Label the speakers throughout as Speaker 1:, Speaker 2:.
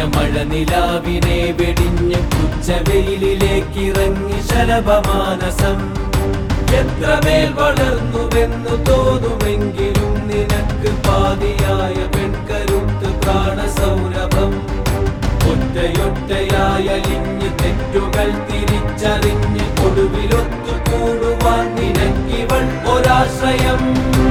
Speaker 1: മഴ നിലാവിനെ വെടിഞ്ഞ് ഉച്ചവെയിലിലേക്കിറങ്ങി ശലഭമാനസം എത്രമേൽ വളർന്നുവെന്നു തോന്നുമെങ്കിലും നിനക്ക് പാതിയായ പെൺകരുത്ത് പ്രാണസൗരഭം ഒറ്റയൊറ്റയായ അലിഞ്ഞ് തെറ്റുകൾ തിരിച്ചറിഞ്ഞ് ഒടുവിലൊത്തു കൂടുവാൻ നിനക്കിവൾ ഒരാശ്രയം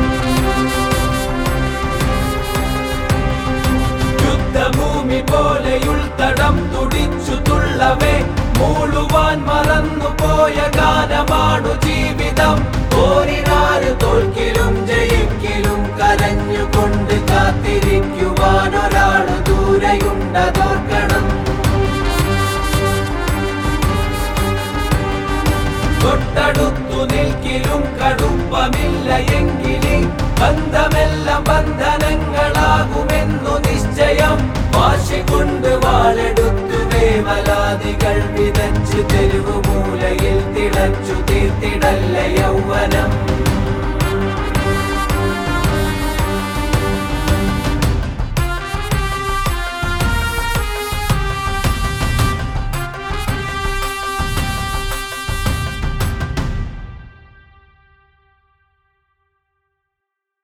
Speaker 1: യുദ്ധഭൂമി പോലെയുൾത്തടം തുടിച്ചു തുള്ളവേ മൂളുവാൻ മറന്നു പോയ ഗാനമാണു ജീവിതം പോരിനാറ് തോൽക്കിലും ജയിക്കിലും കരഞ്ഞുകൊണ്ട് കാത്തിരിക്കുവാൻ ഒരാള് ദൂരെയുണ്ടതോർക്കണം തൊട്ടടുത്തു നിൽക്കിലും കടുപ്പമില്ല എങ്കിലേ ബന്ധമെല്ലാം ബന്ധനങ്ങളാകുമെന്നു നിശ്ചയം വാശി കൊണ്ട് വാളെടുത്തു വേവലാദികൾ വിതച്ചു തെരുവു മൂലയിൽ തിളച്ചു തീർത്തിടല്ല യൗവനം